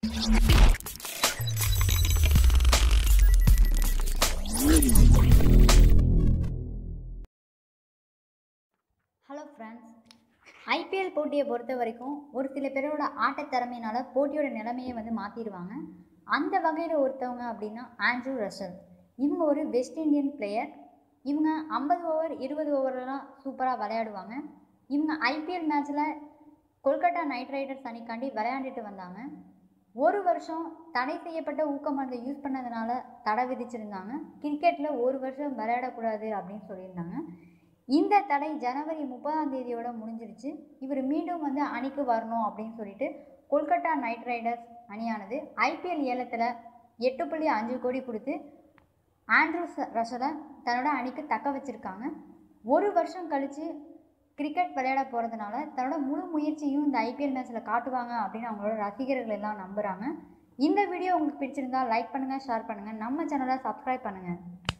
hello friends IPL போட்டியை பொறுத்த வரைக்கும் ஒரு சில பேரோட ஆட்டத் திறமையினால போட்டியோட நிலைமையை வந்து மாற்றிடுவாங்க அந்த வகையில் ஒருத்தவங்க அப்படின்னா ஆண்ட்ரூ ரசல் இவங்க ஒரு வெஸ்ட் இண்டியன் பிளேயர் இவங்க ஐம்பது ஓவர் இருபது ஓவர்லாம் சூப்பராக விளையாடுவாங்க இவங்க ஐபிஎல் மேட்ச்சில் கொல்கட்டா நைட் ரைடர்ஸ் அணிக்காண்டி விளையாண்டுட்டு வந்தாங்க ஒரு வருஷம் தடை செய்யப்பட்ட ஊக்க மருந்தை யூஸ் பண்ணதுனால தடை விதிச்சிருந்தாங்க கிரிக்கெட்டில் ஒரு வருஷம் விளையாடக்கூடாது அப்படின்னு சொல்லியிருந்தாங்க இந்த தடை ஜனவரி முப்பதாம் தேதியோட முடிஞ்சிருச்சு இவர் மீண்டும் வந்து அணிக்கு வரணும் அப்படின்னு சொல்லிட்டு கொல்கட்டா நைட் ரைடர்ஸ் அணியானது ஐபிஎல் ஏலத்தில் எட்டு புள்ளி அஞ்சு கோடி கொடுத்து ஆண்ட்ரூஸ் ரஷலை தன்னோட அணிக்கு தக்க வச்சுருக்காங்க ஒரு வருஷம் கழித்து கிரிக்கெட் விளையாட போகிறதுனால தன்னோட முழு முயற்சியும் இந்த ஐபிஎல் மேட்ச்சில் காட்டுவாங்க அப்படின்னு அவங்களோட ரசிகர்கள் எல்லாம் நம்புகிறாங்க இந்த வீடியோ உங்களுக்கு பிடிச்சிருந்தா லைக் பண்ணுங்கள் ஷேர் பண்ணுங்கள் நம்ம சேனலை சப்ஸ்கிரைப் பண்ணுங்கள்